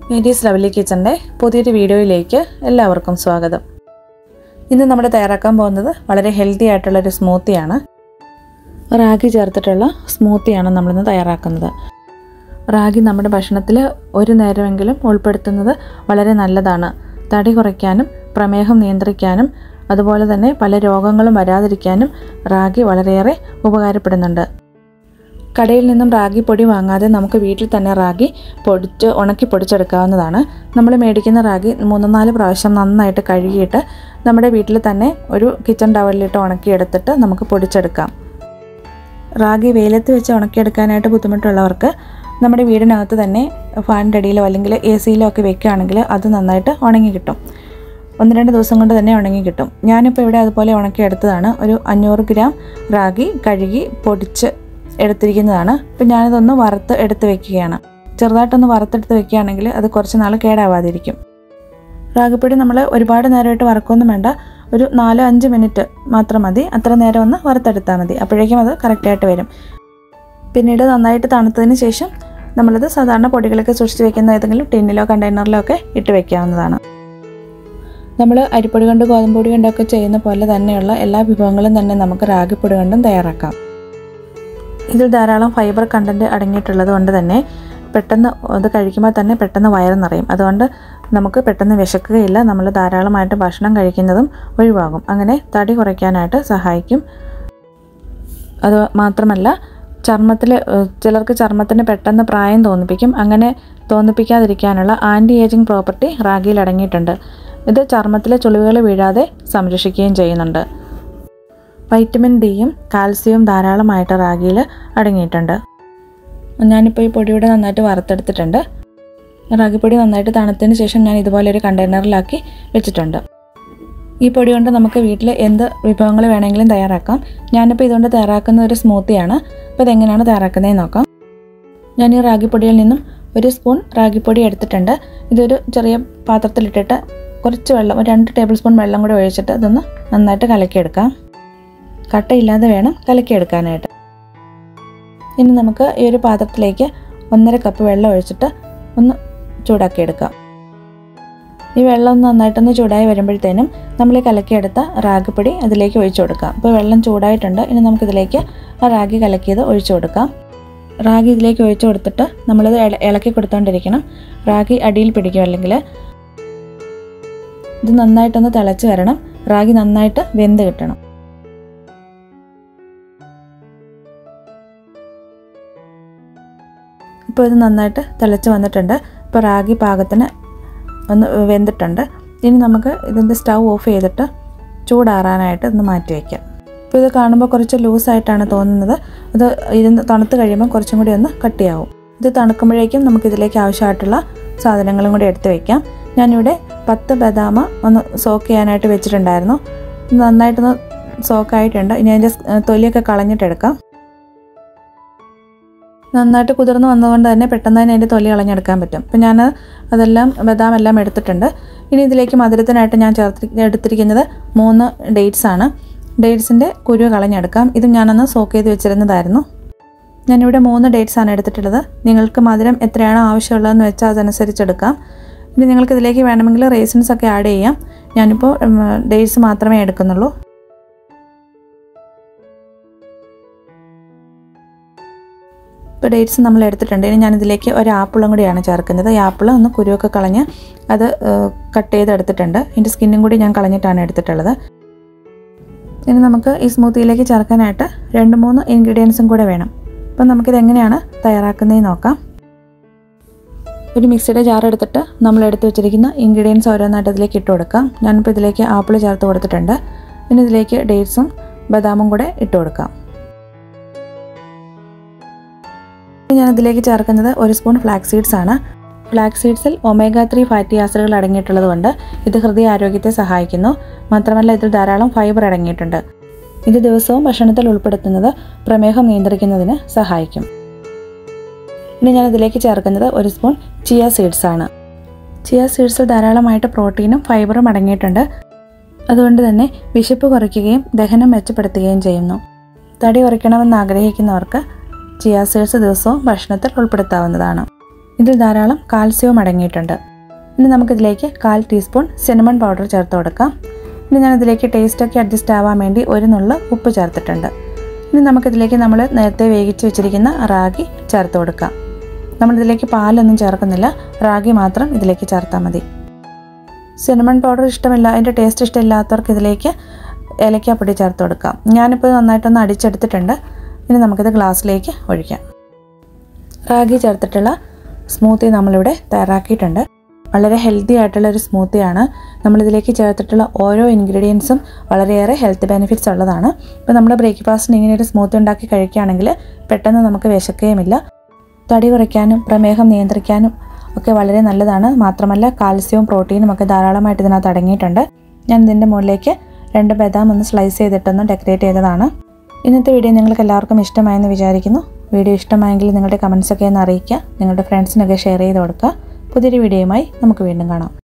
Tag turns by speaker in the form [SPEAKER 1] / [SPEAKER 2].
[SPEAKER 1] Mary's lovely കിച്ചൻ്റെ പുതിയൊരു വീഡിയോയിലേക്ക് എല്ലാവർക്കും സ്വാഗതം ഇന്ന് നമ്മൾ തയ്യാറാക്കാൻ പോകുന്നത് വളരെ ഹെൽത്തി ആയിട്ടുള്ളൊരു സ്മൂത്തിയാണ് റാഗി ചേർത്തിട്ടുള്ള സ്മൂത്തിയാണ് നമ്മളിന്ന് തയ്യാറാക്കുന്നത് റാഗി നമ്മുടെ ഭക്ഷണത്തിൽ ഒരു നേരമെങ്കിലും ഉൾപ്പെടുത്തുന്നത് വളരെ നല്ലതാണ് തടി കുറയ്ക്കാനും പ്രമേഹം നിയന്ത്രിക്കാനും അതുപോലെ തന്നെ പല രോഗങ്ങളും വരാതിരിക്കാനും റാഗി വളരെയേറെ ഉപകാരപ്പെടുന്നുണ്ട് കടയിൽ നിന്നും റാഗി പൊടി വാങ്ങാതെ നമുക്ക് വീട്ടിൽ തന്നെ റാഗി പൊടിച്ച് ഉണക്കി പൊടിച്ചെടുക്കാവുന്നതാണ് നമ്മൾ മേടിക്കുന്ന റാഗി മൂന്ന് നാല് പ്രാവശ്യം നന്നായിട്ട് കഴുകിയിട്ട് നമ്മുടെ വീട്ടിൽ തന്നെ ഒരു കിച്ചൺ ടവലിലിട്ട് ഉണക്കിയെടുത്തിട്ട് നമുക്ക് പൊടിച്ചെടുക്കാം റാഗി വെയിലത്ത് വെച്ച് ഉണക്കിയെടുക്കാനായിട്ട് ബുദ്ധിമുട്ടുള്ളവർക്ക് നമ്മുടെ വീടിനകത്ത് തന്നെ ഫാനിൻ്റെ അടിയിലോ അല്ലെങ്കിൽ എ സിയിലോ ഒക്കെ വെക്കുകയാണെങ്കിൽ അത് നന്നായിട്ട് ഉണങ്ങി കിട്ടും ഒന്ന് രണ്ട് ദിവസം കൊണ്ട് തന്നെ ഉണങ്ങി കിട്ടും ഞാനിപ്പോൾ ഇവിടെ അതുപോലെ ഉണക്കിയെടുത്തതാണ് ഒരു അഞ്ഞൂറ് ഗ്രാം റാഗി കഴുകി പൊടിച്ച് എടുത്തിരിക്കുന്നതാണ് ഇപ്പം ഞാനിതൊന്ന് വറുത്ത് എടുത്ത് വെക്കുകയാണ് ചെറുതായിട്ടൊന്ന് വറുത്തെടുത്ത് വെക്കുകയാണെങ്കിൽ അത് കുറച്ച് നാൾ കേടാവാതിരിക്കും റാഗിപ്പൊടി നമ്മൾ ഒരുപാട് നേരമായിട്ട് വറക്കൊന്നും വേണ്ട ഒരു നാലോ അഞ്ച് മിനിറ്റ് മാത്രം മതി അത്ര നേരം ഒന്ന് വറുത്തെടുത്താൽ മതി അപ്പോഴേക്കും അത് കറക്റ്റായിട്ട് വരും പിന്നീട് നന്നായിട്ട് തണുത്തതിന് ശേഷം നമ്മളത് സാധാരണ പൊടികളൊക്കെ സൂക്ഷിച്ച് വെക്കുന്ന ഏതെങ്കിലും ടിന്നിലോ കണ്ടെയ്നറിലോ ഒക്കെ ഇട്ട് വെക്കാവുന്നതാണ് നമ്മൾ അരിപ്പൊടി കൊണ്ട് ഗോതമ്പ് പൊടി കൊണ്ടൊക്കെ ചെയ്യുന്ന പോലെ തന്നെയുള്ള എല്ലാ വിഭവങ്ങളും തന്നെ നമുക്ക് റാഗിപ്പൊടി കൊണ്ടും തയ്യാറാക്കാം ഇതിൽ ധാരാളം ഫൈബർ കണ്ടൻറ്റ് അടങ്ങിയിട്ടുള്ളത് കൊണ്ട് തന്നെ പെട്ടെന്ന് അത് കഴിക്കുമ്പോൾ തന്നെ പെട്ടെന്ന് വയറ് നിറയും അതുകൊണ്ട് നമുക്ക് പെട്ടെന്ന് വിശക്കുകയില്ല നമ്മൾ ധാരാളമായിട്ട് ഭക്ഷണം കഴിക്കുന്നതും ഒഴിവാകും അങ്ങനെ തടി കുറയ്ക്കാനായിട്ട് സഹായിക്കും അത് മാത്രമല്ല ചർമ്മത്തിൽ ചിലർക്ക് ചർമ്മത്തിന് പെട്ടെന്ന് പ്രായം തോന്നിപ്പിക്കും അങ്ങനെ തോന്നിപ്പിക്കാതിരിക്കാനുള്ള ആൻറ്റി ഏജിങ് പ്രോപ്പർട്ടി റാഗിയിൽ അടങ്ങിയിട്ടുണ്ട് ഇത് ചർമ്മത്തിലെ ചുളിവുകൾ വീഴാതെ സംരക്ഷിക്കുകയും ചെയ്യുന്നുണ്ട് വൈറ്റമിൻ ഡിയും കാൽസ്യവും ധാരാളമായിട്ട് റാഗിയിൽ അടങ്ങിയിട്ടുണ്ട് ഞാനിപ്പോൾ ഈ പൊടിയുടെ നന്നായിട്ട് വറുത്തെടുത്തിട്ടുണ്ട് റാഗിപ്പൊടി നന്നായിട്ട് തണുത്തതിന് ശേഷം ഞാൻ ഇതുപോലെ ഒരു കണ്ടെയ്നറിലാക്കി വെച്ചിട്ടുണ്ട് ഈ പൊടി കൊണ്ട് നമുക്ക് വീട്ടിൽ എന്ത് വിഭവങ്ങൾ വേണമെങ്കിലും തയ്യാറാക്കാം ഞാനിപ്പോൾ ഇതുകൊണ്ട് തയ്യാറാക്കുന്ന ഒരു സ്മൂത്തിയാണ് അപ്പോൾ ഇതെങ്ങനെയാണ് തയ്യാറാക്കുന്നതെന്ന് നോക്കാം ഞാൻ ഈ റാഗിപ്പൊടിയിൽ നിന്നും ഒരു സ്പൂൺ റാഗിപ്പൊടി എടുത്തിട്ടുണ്ട് ഇതൊരു ചെറിയ പാത്രത്തിലിട്ടിട്ട് കുറച്ച് വെള്ളം ഒരു രണ്ട് ടേബിൾ സ്പൂൺ വെള്ളം കൂടി ഒഴിച്ചിട്ട് ഇതൊന്ന് നന്നായിട്ട് കലക്കിയെടുക്കാം കട്ടയില്ലാതെ വേണം കലക്കിയെടുക്കാനായിട്ട് ഇനി നമുക്ക് ഈ ഒരു പാത്രത്തിലേക്ക് ഒന്നര കപ്പ് വെള്ളം ഒഴിച്ചിട്ട് ഒന്ന് ചൂടാക്കിയെടുക്കാം ഈ വെള്ളം ഒന്ന് നന്നായിട്ടൊന്ന് ചൂടായി വരുമ്പോഴത്തേനും നമ്മൾ ഈ കലക്കിയെടുത്ത റാഗിപ്പൊടി അതിലേക്ക് ഒഴിച്ചു കൊടുക്കാം ഇപ്പോൾ വെള്ളം ചൂടായിട്ടുണ്ട് ഇനി നമുക്കിതിലേക്ക് ആ റാഗി കലക്കിയത് ഒഴിച്ചു കൊടുക്കാം റാഗി ഇതിലേക്ക് ഒഴിച്ചു കൊടുത്തിട്ട് നമ്മളിത് ഇളക്കി കൊടുത്തോണ്ടിരിക്കണം റാഗി അടിയിൽ പിടിക്കും അല്ലെങ്കിൽ ഇത് നന്നായിട്ടൊന്ന് തിളച്ച് വരണം റാഗി നന്നായിട്ട് വെന്ത് കിട്ടണം ഇപ്പോൾ ഇത് നന്നായിട്ട് തിളച്ച് വന്നിട്ടുണ്ട് ഇപ്പോൾ റാഗി പാകത്തിന് ഒന്ന് വെന്തിട്ടുണ്ട് ഇനി നമുക്ക് ഇതിൻ്റെ സ്റ്റൗ ഓഫ് ചെയ്തിട്ട് ചൂടാറാനായിട്ട് ഒന്ന് മാറ്റി വയ്ക്കാം ഇപ്പോൾ ഇത് കാണുമ്പോൾ കുറച്ച് ലൂസായിട്ടാണ് തോന്നുന്നത് അത് ഇരുന്ന് തണുത്ത് കഴിയുമ്പോൾ കുറച്ചും കൂടി ഒന്ന് കട്ടിയാവും ഇത് തണുക്കുമ്പോഴേക്കും നമുക്കിതിലേക്ക് ആവശ്യമായിട്ടുള്ള സാധനങ്ങളും കൂടി എടുത്ത് വയ്ക്കാം ഞാനിവിടെ പത്ത് ബദാമ ഒന്ന് സോക്ക് ചെയ്യാനായിട്ട് വെച്ചിട്ടുണ്ടായിരുന്നു നന്നായിട്ടൊന്ന് സോക്കായിട്ടുണ്ട് ഇനി അതിൻ്റെ തൊലിയൊക്കെ കളഞ്ഞിട്ടെടുക്കാം നന്നായിട്ട് കുതിർന്ന് വന്നതുകൊണ്ട് തന്നെ പെട്ടെന്ന് തന്നെ അതിൻ്റെ തൊലി കളഞ്ഞെടുക്കാൻ പറ്റും അപ്പം ഞാൻ അതെല്ലാം ബദാം എല്ലാം എടുത്തിട്ടുണ്ട് ഇനി ഇതിലേക്ക് മധുരത്തിനായിട്ട് ഞാൻ ചേർത്ത് എടുത്തിരിക്കുന്നത് മൂന്ന് ഡേറ്റ്സ് ആണ് ഡേറ്റ്സിൻ്റെ കുരു കളഞ്ഞെടുക്കാം ഇത് ഞാനൊന്ന് സോക്ക് ചെയ്ത് വെച്ചിരുന്നതായിരുന്നു ഞാനിവിടെ മൂന്ന് ഡേറ്റ്സ് ആണ് എടുത്തിട്ടുള്ളത് നിങ്ങൾക്ക് മധുരം എത്രയാണോ ആവശ്യമുള്ളതെന്ന് വെച്ചാൽ അതനുസരിച്ച് എടുക്കാം ഇനി നിങ്ങൾക്ക് ഇതിലേക്ക് വേണമെങ്കിൽ റേസിൻസ് ഒക്കെ ആഡ് ചെയ്യാം ഞാനിപ്പോൾ ഡേറ്റ്സ് മാത്രമേ എടുക്കുന്നുള്ളൂ ഇപ്പോൾ ഡേറ്റ്സ് നമ്മൾ എടുത്തിട്ടുണ്ട് ഇനി ഞാൻ ഇതിലേക്ക് ഒരു ആപ്പിളും കൂടിയാണ് ചേർക്കുന്നത് ഈ ആപ്പിൾ ഒന്ന് കുരുവൊക്കെ കളഞ്ഞ് അത് കട്ട് ചെയ്ത് എടുത്തിട്ടുണ്ട് ഇതിൻ്റെ സ്കിന്നും കൂടി ഞാൻ കളഞ്ഞിട്ടാണ് എടുത്തിട്ടുള്ളത് ഇനി നമുക്ക് ഈ സ്മൂത്തിയിലേക്ക് ചേർക്കാനായിട്ട് രണ്ട് മൂന്ന് ഇൻഗ്രീഡിയൻസും കൂടെ വേണം അപ്പം നമുക്കിത് എങ്ങനെയാണ് തയ്യാറാക്കുന്നതെന്ന് നോക്കാം ഒരു മിക്സിയുടെ ജാർ എടുത്തിട്ട് നമ്മൾ എടുത്ത് വെച്ചിരിക്കുന്ന ഇൻഗ്രീഡിയൻസ് ഓരോന്നായിട്ട് ഇതിലേക്ക് ഇട്ട് കൊടുക്കാം ഞാനിപ്പോൾ ഇതിലേക്ക് ആപ്പിൾ ചേർത്ത് കൊടുത്തിട്ടുണ്ട് പിന്നെ ഇതിലേക്ക് ഡേറ്റ്സും ബദാമും കൂടെ ഇട്ട് കൊടുക്കാം ഞാൻ ഇതിലേക്ക് ചേർക്കുന്നത് ഒരു സ്പൂൺ ഫ്ലാക്സ് സീഡ്സ് ആണ് ഫ്ലാക്സ് സീഡ്സിൽ ഒമേഗ ത്രീ ഫാറ്റി ആസിഡുകൾ അടങ്ങിയിട്ടുള്ളത് കൊണ്ട് ഇത് ഹൃദയാരോഗ്യത്തെ സഹായിക്കുന്നു മാത്രമല്ല ഇതിൽ ധാരാളം ഫൈബർ അടങ്ങിയിട്ടുണ്ട് ഇത് ദിവസവും ഭക്ഷണത്തിൽ ഉൾപ്പെടുത്തുന്നത് പ്രമേഹം നിയന്ത്രിക്കുന്നതിന് സഹായിക്കും ഇനി ഞാൻ ഇതിലേക്ക് ചേർക്കുന്നത് ഒരു സ്പൂൺ ചിയ സീഡ്സ് ആണ് ചിയ സീഡ്സിൽ ധാരാളമായിട്ട് പ്രോട്ടീനും ഫൈബറും അടങ്ങിയിട്ടുണ്ട് അതുകൊണ്ട് തന്നെ വിശപ്പ് കുറയ്ക്കുകയും ദഹനം മെച്ചപ്പെടുത്തുകയും ചെയ്യുന്നു തടി കുറയ്ക്കണമെന്ന് ആഗ്രഹിക്കുന്നവർക്ക് ചിയ സീഡ്സ് ദിവസവും ഭക്ഷണത്തിൽ ഉൾപ്പെടുത്താവുന്നതാണ് ഇതിൽ ധാരാളം കാൽസ്യവും അടങ്ങിയിട്ടുണ്ട് ഇനി നമുക്കിതിലേക്ക് കാൽ ടീസ്പൂൺ സിനമൺ പൗഡർ ചേർത്ത് കൊടുക്കാം ഇനി ഞാൻ ഇതിലേക്ക് ടേസ്റ്റൊക്കെ അഡ്ജസ്റ്റ് ആവാൻ വേണ്ടി ഒരു നുള്ള ഉപ്പ് ചേർത്തിട്ടുണ്ട് ഇനി നമുക്കിതിലേക്ക് നമ്മൾ നേരത്തെ വേവിച്ച് വെച്ചിരിക്കുന്ന റാഗി ചേർത്ത് കൊടുക്കാം നമ്മളിതിലേക്ക് പാലൊന്നും ചേർക്കുന്നില്ല റാഗി മാത്രം ഇതിലേക്ക് ചേർത്താൽ മതി സിനമൺ പൗഡർ ഇഷ്ടമില്ല അതിൻ്റെ ടേസ്റ്റ് ഇഷ്ടമില്ലാത്തവർക്ക് ഇതിലേക്ക് ഏലക്കാപ്പൊടി ചേർത്ത് കൊടുക്കാം ഞാനിപ്പോൾ നന്നായിട്ടൊന്ന് അടിച്ചെടുത്തിട്ടുണ്ട് ഇനി നമുക്കിത് ഗ്ലാസ്സിലേക്ക് ഒഴിക്കാം റാഗി ചേർത്തിട്ടുള്ള സ്മൂത്തി നമ്മളിവിടെ തയ്യാറാക്കിയിട്ടുണ്ട് വളരെ ഹെൽത്തി ആയിട്ടുള്ള ഒരു സ്മൂത്തിയാണ് നമ്മളിതിലേക്ക് ചേർത്തിട്ടുള്ള ഓരോ ഇൻഗ്രീഡിയൻസും വളരെയേറെ ഹെൽത്ത് ബെനിഫിറ്റ്സ് ഉള്ളതാണ് ഇപ്പോൾ നമ്മൾ ബ്രേക്ക്ഫാസ്റ്റിന് ഇങ്ങനെ ഒരു സ്മൂത്തി ഉണ്ടാക്കി കഴിക്കുകയാണെങ്കിൽ പെട്ടെന്ന് നമുക്ക് വിശക്കുകയുമില്ല തടി കുറയ്ക്കാനും പ്രമേഹം നിയന്ത്രിക്കാനും ഒക്കെ വളരെ നല്ലതാണ് മാത്രമല്ല കാൽസ്യവും പ്രോട്ടീനും ഒക്കെ ധാരാളമായിട്ട് ഇതിനകത്ത് അടങ്ങിയിട്ടുണ്ട് ഞാൻ ഇതിൻ്റെ മുകളിലേക്ക് രണ്ട് ബദാം ഒന്ന് സ്ലൈസ് ചെയ്തിട്ടൊന്ന് ഡെക്കറേറ്റ് ചെയ്തതാണ് ഇന്നത്തെ വീഡിയോ നിങ്ങൾക്ക് എല്ലാവർക്കും ഇഷ്ടമായെന്ന് വിചാരിക്കുന്നു വീഡിയോ ഇഷ്ടമായെങ്കിൽ നിങ്ങളുടെ കമൻസൊക്കെ ഒന്ന് അറിയിക്കുക നിങ്ങളുടെ ഫ്രണ്ട്സിനൊക്കെ ഷെയർ ചെയ്ത് കൊടുക്കുക പുതിയൊരു വീഡിയോയുമായി നമുക്ക് വീണ്ടും കാണാം